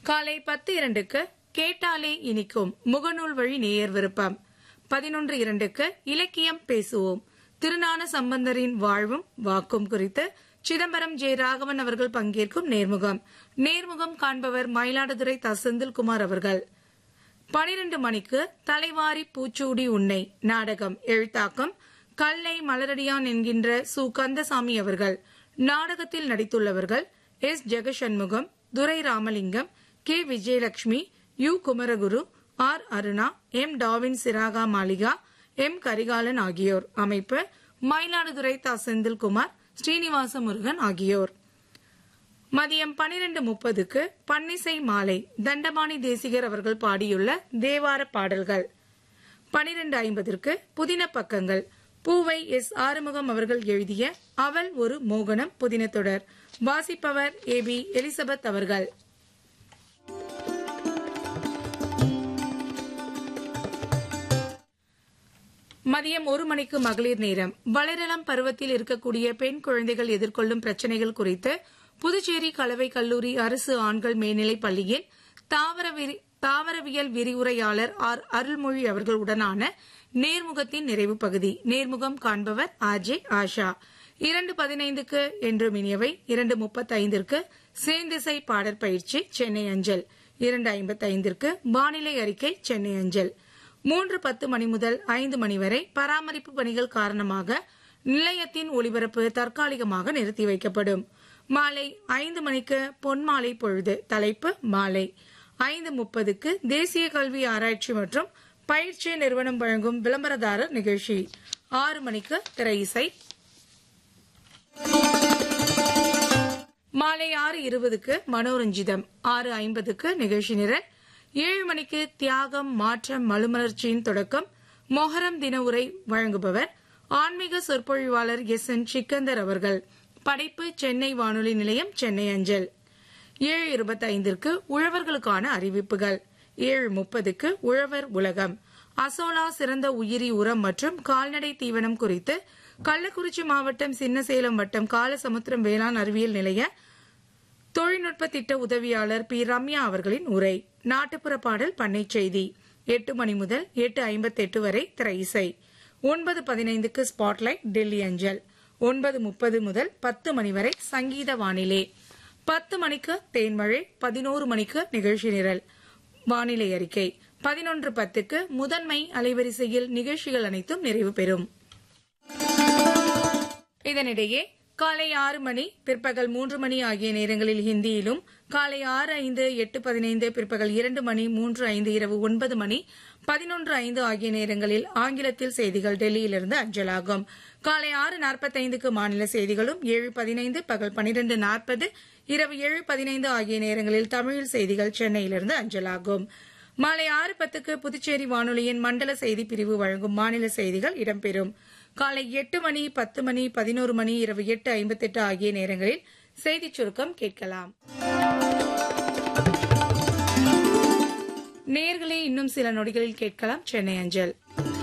காலை பத்து இரண்டுக்கு கேட்டாலே இனிக்கும் முகநூல் வழி நேயர் விருப்பம் பதினொன்று இரண்டுக்கு இலக்கியம் பேசுவோம் திருஞான சம்பந்தரின் வாழ்வும் வாக்கும் குறித்து சிதம்பரம் ஜே ராகவன் அவர்கள் பங்கேற்கும் நேர்முகம் நேர்முகம் காண்பவர் மயிலாடுதுறை த செந்தில்குமார் அவர்கள் பனிரெண்டு மணிக்கு தலைவாரி பூச்சூடி உன்னை நாடகம் எழுத்தாக்கம் கல்லை மலரடியான் என்கின்ற சு கந்தசாமி அவர்கள் நாடகத்தில் நடித்துள்ளவர்கள் S Jegashanmugam Durai Ramalingam K Vijayalakshmi U Kumaraguru R Aruna M டாவின் சிராகா மாளிகா எம் கரிகாலன் ஆகியோர் அமைப்பு மயிலாடுதுறை த செந்தில்குமார் ஸ்ரீனிவாச முருகன் ஆகியோர் மதியம் பனிரெண்டு முப்பதுக்கு பன்னிசை மாலை தண்டபாணி தேசிகர் அவர்கள் பாடியுள்ள தேவார பாடல்கள் பனிரெண்டு ஐம்பதற்கு புதின பக்கங்கள் பூவை எஸ் ஆறுமுகம் அவர்கள் எழுதிய அவள் ஒரு மோகனம் புதின தொடர் வாசிப்பவர் ஏ பி எலிசபெத் அவர்கள் மதியம் ஒரு மணிக்கு மகளிர் நேரம் வளரிளம் பருவத்தில் இருக்கக்கூடிய பெண் குழந்தைகள் எதிர்கொள்ளும் பிரச்சனைகள் குறித்து புதுச்சேரி கலவை கல்லூரி அரசு ஆண்கள் மேல்நிலைப் பள்ளியில் தாவர விரி- தாவரவியல் விரிவுரையாளர் ஆர் அருள்மொழி அவர்கள் உடனான நேர்முகத்தின் நிறைவு பகுதி நேர்முகம் காண்பவர் ஆர்ஜே ஆஷா இரண்டு பதினைந்துக்கு என்று மினியவை இரண்டு முப்பத்தைந்திற்கு சேந்திசை பாடற் பயிற்சி சென்னை அஞ்சல் இரண்டு ஐம்பத்தைந்திற்கு வானிலை அறிக்கை சென்னை அஞ்சல் மூன்று பத்து மணி முதல் ஐந்து மணி வரை பராமரிப்பு பணிகள் காரணமாக நிலையத்தின் ஒளிபரப்பு தற்காலிகமாக நிறுத்தி வைக்கப்படும் மாலை ஐந்து மணிக்கு பொன்மாலை பொழுது தலைப்பு மாலை ஐந்து முப்பதுக்கு தேசிய கல்வி ஆராய்ச்சி மற்றும் பயிற்சி நிறுவனம் வழங்கும் விளம்பரதாரர் நிகழ்ச்சி ஆறு மணிக்கு திரை இசை மாலை ஆறு இருபதுக்கு மனோரஞ்சிதம் ஆறு ஐம்பதுக்கு நிகழ்ச்சி நிரல் ஏழு மணிக்கு தியாகம் மாற்றம் மலுமலர்ச்சியின் தொடக்கம் மொஹரம் தின உரை வழங்குபவர் ஆன்மீக சொற்பொழிவாளர் எஸ் என் சிக்கந்தர் அவர்கள் படைப்பு சென்னை வானொலி நிலையம் சென்னை அஞ்சல் ஏழு இருபத்தைந்திற்கு உழவர்களுக்கான அறிவிப்புகள் ஏழு முப்பதுக்கு உழவர் உலகம் அசோலா சிறந்த உயிரி உரம் மற்றும் கால்நடை தீவனம் குறித்து கள்ளக்குறிச்சி மாவட்டம் சின்னசேலம் வட்டம் காலசமுத்திரம் வேளாண் அறிவியல் நிலைய தொழில்நுட்ப திட்ட உதவியாளர் பி ரம்யா அவர்களின் உரை நாட்டுப்புற பாடல் பண்ணை செய்தி எட்டு மணி முதல் எட்டு ஐம்பத்தெட்டு வரை திரை இசை ஒன்பது பதினைந்துக்கு ஸ்பாட்லைட் டெல்லி அஞ்சல் ஒன்பது முப்பது முதல் பத்து மணி வரை சங்கீத வானிலை பத்து மணிக்கு தேன்மழை பதினோரு மணிக்கு நிகழ்ச்சி நிரல் வானிலை அறிக்கை பதினொன்று பத்துக்கு முதன்மை அலைவரிசையில் நிகழ்ச்சிகள் அனைத்தும் நிறைவு பெறும் இதனிடையே காலை ஆறு மணி பிற்பகல் மூன்று மணி ஆகிய நேரங்களில் ஹிந்தியிலும் காலை ஆறு ஐந்து எட்டு பதினைந்து பிற்பகல் இரண்டு மணி மூன்று ஐந்து இரவு ஒன்பது மணி பதினொன்று ஐந்து ஆகிய நேரங்களில் ஆங்கிலத்தில் செய்திகள் டெல்லியிலிருந்து அஞ்சலாகும் காலை ஆறு நாற்பத்தைந்துக்கு மாநில செய்திகளும் ஏழு பதினைந்து பகல் பனிரெண்டு நாற்பது இரவு ஏழு பதினைந்து ஆகிய நேரங்களில் தமிழில் செய்திகள் சென்னையிலிருந்து அஞ்சலாகும் மாலை ஆறு பத்துக்கு புதுச்சேரி வானொலியின் மண்டல செய்தி பிரிவு வழங்கும் மாநில செய்திகள் இடம்பெறும் காலை எட்டு மணி பத்து மணி பதினோரு மணி இரவு எட்டு ஐம்பத்தெட்டு ஆகிய நேரங்களில் செய்திச் சுருக்கம் கேட்கலாம் நேயர்களே இன்னும் சில நொடிகளில் கேட்கலாம் சென்னை அஞ்சல்